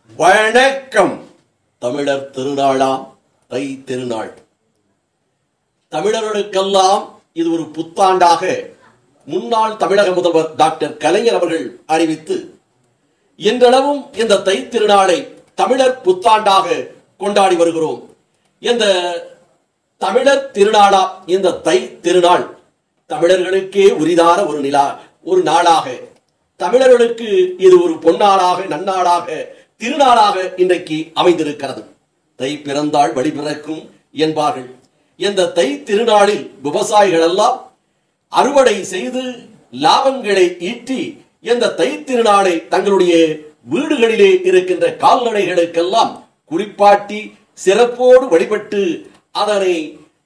வணக்கம் தமிழர் திருநாளாம் தை திருநாள் தமிழர்களுக்கெல்லாம் இது ஒரு புத்தாண்டாக முன்னாள் தமிழக முதல்வர் டாக்டர் கலைஞர் அவர்கள் அறிவித்து இன்றளவும் இந்த தை திருநாளை தமிழர் புத்தாண்டாக கொண்டாடி வருகிறோம் இந்த தமிழர் திருநாளா இந்த தை திருநாள் தமிழர்களுக்கே உரிதான ஒரு நிலா ஒரு நாளாக தமிழர்களுக்கு இது ஒரு பொன்னாளாக நன்னாளாக திருநாளாக இன்றைக்கு அமைந்திருக்கிறது தை பிறந்தால் வழி பிறக்கும் என்பார்கள் இந்த தை திருநாளில் விவசாயிகள் எல்லாம் அறுவடை செய்து லாபங்களை ஈட்டி இந்த தை திருநாளை தங்களுடைய வீடுகளிலே இருக்கின்ற கால்நடைகளுக்கெல்லாம் குறிப்பாட்டி சிறப்போடு வழிபட்டு அதனை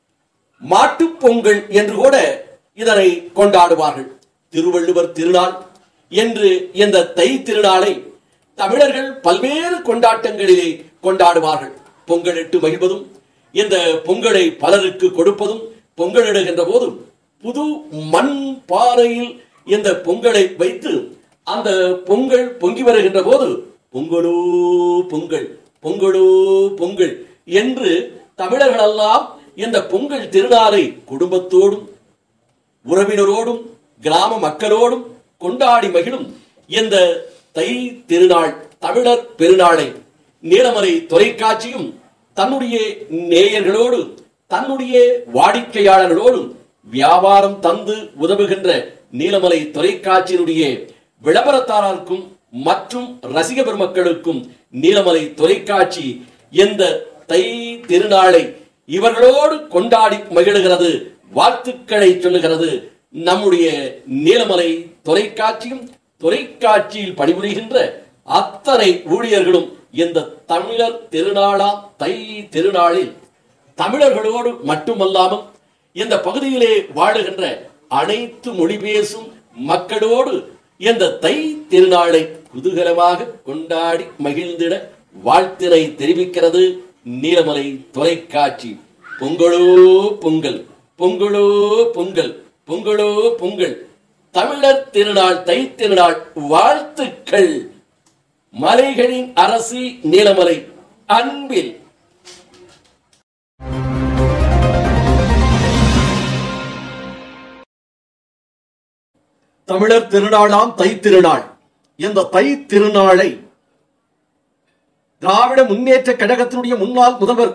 மாட்டுப் பொங்கல் என்று கூட இதனை கொண்டாடுவார்கள் திருவள்ளுவர் திருநாள் என்று இந்த தை திருநாளை தமிழர்கள் பல்வேறு கொண்டாட்டங்களிலே கொண்டாடுவார்கள் பொங்கலிட்டு மகிழ்வதும் இந்த பொங்கலை பலருக்கு கொடுப்பதும் பொங்கலிடுகின்ற போதும் புது மண் பானையில் இந்த பொங்கலை வைத்து அந்த பொங்கல் பொங்கி வருகின்ற போது பொங்கலோ பொங்கல் பொங்கலோ பொங்கல் என்று தமிழர்களெல்லாம் இந்த பொங்கல் திருநாளை குடும்பத்தோடும் உறவினரோடும் கிராம மக்களோடும் கொண்டாடி மகிழும் இந்த தை திருநாள் தமிழர் பெருநாளை நீலமலை தொலைக்காட்சியும் தன்னுடைய நேயர்களோடு தன்னுடைய வாடிக்கையாளர்களோடும் வியாபாரம் தந்து உதவுகின்ற நீலமலை தொலைக்காட்சியினுடைய விளம்பரத்தாரருக்கும் மற்றும் ரசிக பெருமக்களுக்கும் நீலமலை தொலைக்காட்சி இந்த தை திருநாளை இவர்களோடு கொண்டாடி மகிழுகிறது வாழ்த்துக்களை சொல்லுகிறது நம்முடைய நீலமலை தொலைக்காட்சியும் தொலைக்காட்சியில் பணிபுரிகின்ற அத்தனை ஊழியர்களும் இந்த தமிழர் திருநாளா தை திருநாளில் தமிழர்களோடு மட்டுமல்லாமல் இந்த பகுதியிலே வாழுகின்ற அனைத்து மொழி பேசும் மக்களோடு இந்த தை திருநாளை குதூகலமாக கொண்டாடி மகிழ்ந்திட வாழ்த்தினை தெரிவிக்கிறது நீலமலை தொலைக்காட்சி பொங்கலோ பொங்கல் பொங்கலோ பொங்கல் பொங்கலோ பொங்கல் தமிழர் திருநாள் தை திருநாள் வாழ்த்துக்கள் மலைகளின் அரசி நீலமலை அன்பில் தமிழர் திருநாளாம் தை திருநாள் இந்த தை திருநாளை திராவிட முன்னேற்ற கழகத்தினுடைய முன்னாள் முதல்வர்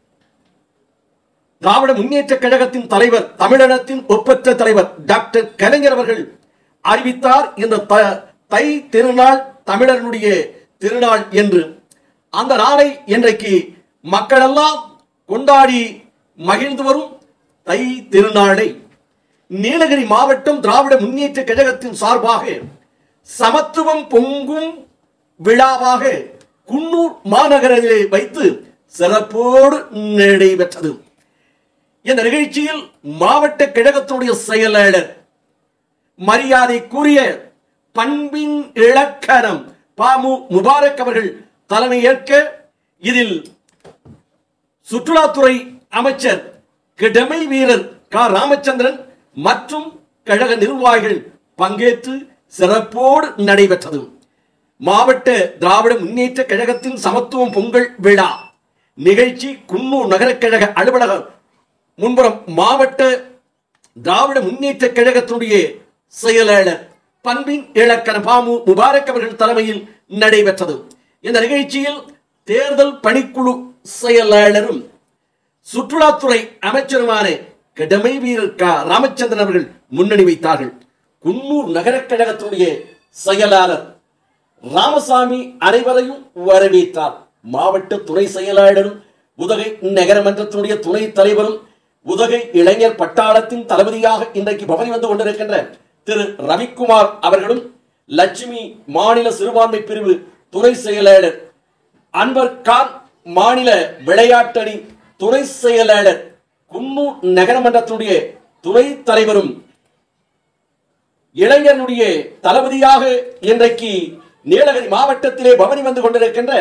திராவிட முன்னேற்ற கழகத்தின் தலைவர் தமிழகத்தின் ஒப்பற்ற தலைவர் டாக்டர் கலைஞர் அவர்கள் அறிவித்தார் இந்த த- தை திருநாள் தமிழர்களுடைய திருநாள் என்று அந்த நாளை இன்றைக்கு மக்களெல்லாம் கொண்டாடி மகிழ்ந்து வரும் தை திருநாளை நீலகிரி மாவட்டம் திராவிட முன்னேற்ற கழகத்தின் சார்பாக சமத்துவம் பொங்கும் விழாவாக குன்னூர் மாநகரிலே வைத்து சிறப்போடு நடைபெற்றது இந்த நிகழ்ச்சியில் மாவட்ட கழகத்தினுடைய செயலாளர் மரியாதைக்குரிய பண்பின் இலக்கணம் பாமு முபாரக் அவர்கள் தலைமையேற்க இதில் சுற்றுலாத்துறை அமைச்சர் கிடமை வீரர் க ராமச்சந்திரன் மற்றும் கழக நிர்வாகிகள் பங்கேற்று சிறப்போடு நடைபெற்றது மாவட்ட திராவிட முன்னேற்ற கழகத்தின் சமத்துவம் பொங்கல் விழா நிகழ்ச்சி குன்னூர் நகரக் கழக அலுவலகம் முன்புறம் மாவட்ட திராவிட முன்னேற்ற கழகத்தினுடைய செயலாளர் பண்பின் இலக்கண பாமு முபாரக் அவர்கள் தலைமையில் நடைபெற்றது இந்த நிகழ்ச்சியில் தேர்தல் பணிக்குழு செயலாளரும் சுற்றுலாத்துறை அமைச்சருமான கடமை வீரர் க ராமச்சந்திரன் அவர்கள் முன்னணி வைத்தார்கள் குன்னூர் நகரக் கழகத்தினுடைய செயலாளர் ராமசாமி அனைவரையும் வரவேற்றார் மாவட்ட துணை செயலாளரும் உதகை நகரமன்றத்தினுடைய துணை தலைவரும் உதகை இளைஞர் பட்டாளத்தின் தளபதியாக இன்றைக்கு பவனி வந்து கொண்டிருக்கின்ற திரு ரவிக்குமார் அவர்களும் லட்சுமி மாநில சிறுபான்மை பிரிவு துணை செயலாளர் அன்வர் கான் மாநில விளையாட்டணி துணை செயலாளர் குன்னூர் நகரமன்றத்தினுடைய துணை தலைவரும் இளைஞனுடைய தளபதியாக இன்றைக்கு நீலகிரி மாவட்டத்திலே பவனி வந்து கொண்டிருக்கின்ற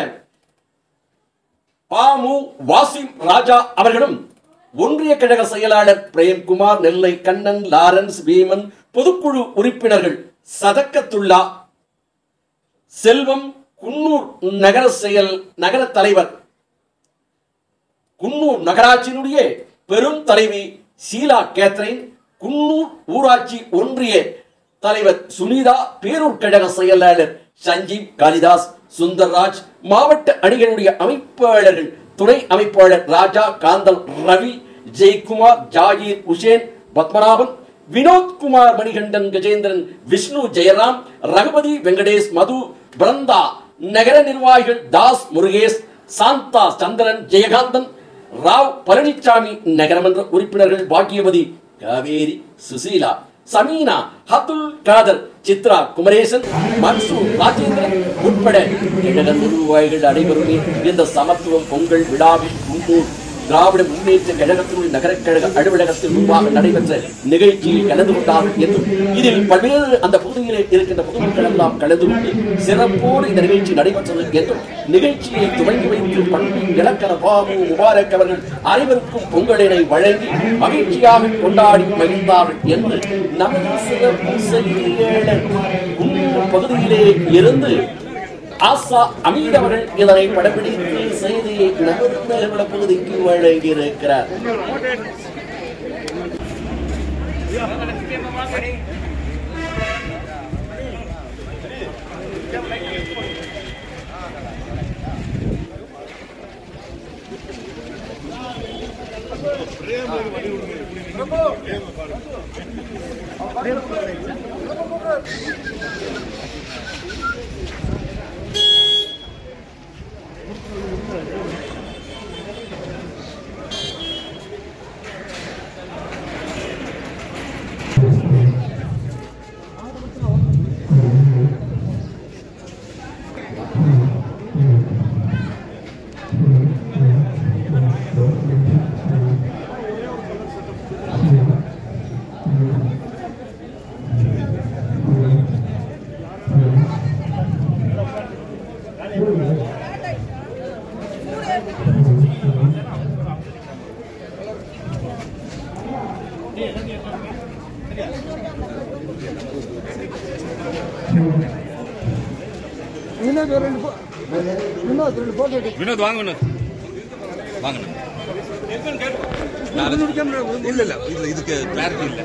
பாமு வாசிம் ராஜா அவர்களும் ஒன்றிய கழக செயலாளர் பிரேம்குமார் நெல்லை கண்ணன் லாரன்ஸ் பீமன் பொதுக்குழு உறுப்பினர்கள் சதக்கத்துல்லா செல்வம் குன்னூர் நகர செயல் நகர தலைவர் குன்னூர் நகராட்சியினுடைய பெரும் தலைவி ஷீலா கேத்ரின் குன்னூர் ஊராட்சி ஒன்றிய தலைவர் சுனிதா பேரூர் கழக செயலாளர் சஞ்சீவ் காளிதாஸ் சுந்தர்ராஜ் மாவட்ட அணிகளுடைய அமைப்பாளர்கள் துணை அமைப்பாளர் ராஜா காந்தல் ரவி ஜெயக்குமார் ஜாகீர் உசேன் பத்மநாபன் வினோத்குமார் மணிகண்டன் கஜேந்திரன் விஷ்ணு ஜெயராம் ரகுபதி வெங்கடேஷ் மது பிருந்தா நகர நிர்வாகிகள் தாஸ் முருகேஷ் சாந்தா சந்திரன் ஜெயகாந்தன் ராவ் பழனிசாமி நகரமன்ற உறுப்பினர்கள் பாக்கியவதி காவேரி சுசீலா சமீனா ஹத்துல் காதர் சித்ரா குமரேசன் மன்சூர் ராஜேந்திரன் உட்பட கழக நிர்வாகிகள் அனைவருமே இந்த சமத்துவம் பொங்கல் விழாவில் குன்னூர் திராவிட முன்னேற்ற கழகத்தினுடைய நகரக் கழக அலுவலகத்தில் முன்பாக நடைபெற்ற நிகழ்ச்சியில் கலந்து கொண்டார்கள் என்றும் இதில் பல்வேறு அந்த பகுதியிலே இருக்கின்ற பொதுமக்கள் எல்லாம் கலந்து கொண்டு சிறப்போடு இந்த நிகழ்ச்சி நடைபெற்றது என்றும் நிகழ்ச்சியை துவங்கி வைத்து பண்பு இலக்கண பாபு முபாரக் அவர்கள் அனைவருக்கும் பொங்கலினை வழங்கி மகிழ்ச்சியாக கொண்டாடி மகிழ்ந்தார்கள் என்று நமது சிறப்பு செய்தியாளர் குன்னூர் பகுதியிலே இருந்து ஆசா அமீர் அவர்கள் இதனை படப்பிடித்து செய்தியை நமது பகுதிக்கு வழங்கியிருக்கிறார் இன்னொரு ரெண்டு போ- இன்னொரு ரெண்டு போட்டோ எடு. வினோத் வாங்க வினோத் வாங்க இன்னொரு camera இல்ல இல்ல இதுல இதுக்கு கிளாரிட்டி இல்ல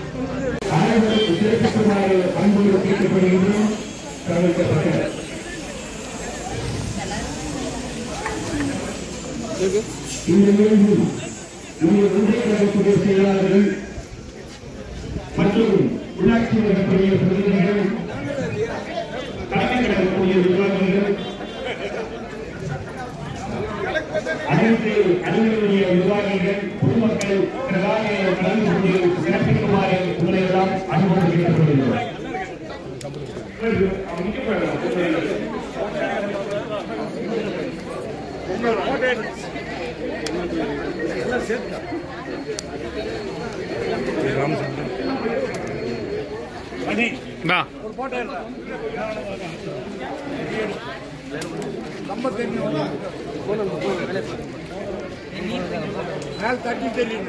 இந்த நிகழ்வில் நம்முடைய ஒன்றிய கழகத்துடைய செயலாளர்கள் மற்றும் உள்ளாட்சி மன்றத்துடைய பிரதிநிதிகள் தலைமை கழகத்துடைய நிர்வாகிகள் அனைத்து அலுவலர்களுடைய நிர்வாகிகள் பொதுமக்கள் பிரதான கலந்து கொண்டு சிறப்பிக்குமாறு உங்களை எல்லாம் அனுமதி கேட்டுக்கொள்கிறோம் மேல தட்டி தெரியும்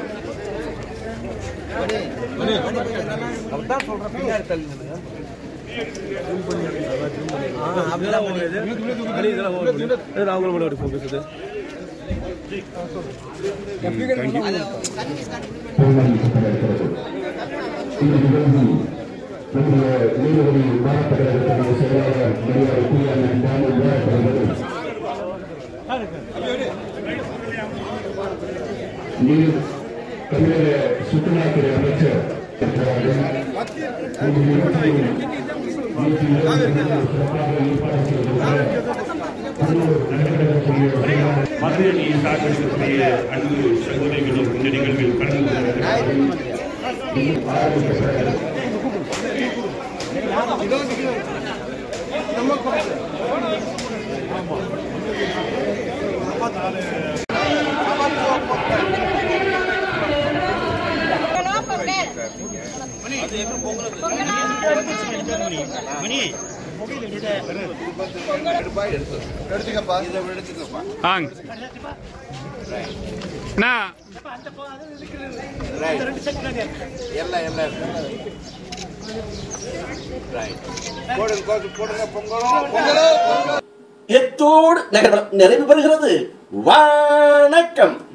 தீர்மானிக்கப்பட்டிருக்கிறது இந்த நிகழ்வில் நம்முடைய நீதிபதி மாவட்ட கழகத்துடைய செயலாளர் மரியாதைக்குரிய அண்ணன் தாமு அவர்கள் நீர் தமிழக சுற்றுலாத்துறை அமைச்சர் இருக்கிறார்கள். இந்த நிகழ்ச்சியில் நூற்றி இருபது பேர் சிறப்பாக ஏற்பாடு செய்திருக்கிறார். கண்ணூர் நகரக்கழகத்துடைய செயலாளர் மதுரையை சார்ந்திருக்கக்கூடிய அன்பு சகோதரிகளும் இந்த நிகழ்வில் கலந்து கொண்டிருக்கிறார்கள் ஆங் அண்ணா எல்லாம் எல்லாம் ரைட் போடுங்க போடுங்க பொங்கலும் பொங்கலும் எத்தோடு நகர்வலம் நிறைவு பெறுகிறது வணக்கம்